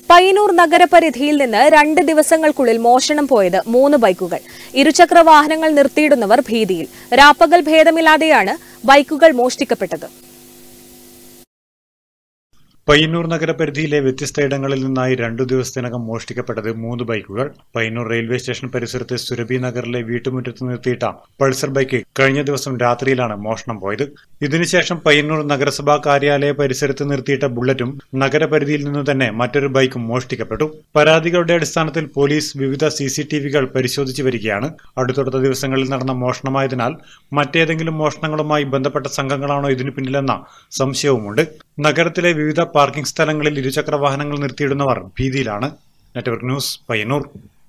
പയ്യന്നൂർ നഗരപരിധിയിൽ നിന്ന് രണ്ട് ദിവസങ്ങൾക്കുള്ളിൽ മോഷണം പോയത് മൂന്ന് ബൈക്കുകൾ ഇരുചക്ര വാഹനങ്ങൾ നിർത്തിയിടുന്നവർ ഭീതിയിൽ രാപ്പകൽ ഭേദമില്ലാതെയാണ് ബൈക്കുകൾ മോഷ്ടിക്കപ്പെട്ടത് പയ്യന്നൂർ നഗരപരിധിയിലെ വ്യത്യസ്ത ഇടങ്ങളിൽ നിന്നായി രണ്ടു ദിവസത്തിനകം മോഷ്ടിക്കപ്പെട്ടത് മൂന്ന് ബൈക്കുകൾ പയ്യന്നൂർ റെയിൽവേ സ്റ്റേഷൻ പരിസരത്ത് സുരഭി നഗറിലെ വീട്ടുമുറ്റത്ത് നിർത്തിയിട്ട പൾസർ ബൈക്ക് കഴിഞ്ഞ ദിവസം രാത്രിയിലാണ് മോഷണം പോയത് ഇതിനുശേഷം പയ്യന്നൂർ നഗരസഭാ കാര്യാലയ പരിസരത്ത് നിർത്തിയിട്ട ബുള്ളറ്റും നഗരപരിധിയിൽ നിന്ന് തന്നെ മറ്റൊരു ബൈക്കും മോഷ്ടിക്കപ്പെട്ടു പരാതികളുടെ അടിസ്ഥാനത്തിൽ പോലീസ് വിവിധ സി സി ടി വികൾ പരിശോധിച്ചു വരികയാണ് അടുത്തടുത്ത ദിവസങ്ങളിൽ നടന്ന മോഷണമായതിനാൽ മറ്റേതെങ്കിലും മോഷണങ്ങളുമായി ബന്ധപ്പെട്ട സംഘങ്ങളാണോ ഇതിനു പിന്നിലെന്ന സംശയവുമുണ്ട് നഗരത്തിലെ വിവിധ പാർക്കിംഗ് സ്ഥലങ്ങളിൽ ഇരുചക്ര വാഹനങ്ങൾ നിർത്തിയിടുന്നവർ ഭീതിയിലാണ് നെറ്റ്വർക്ക് ന്യൂസ് പയ്യന്നൂർ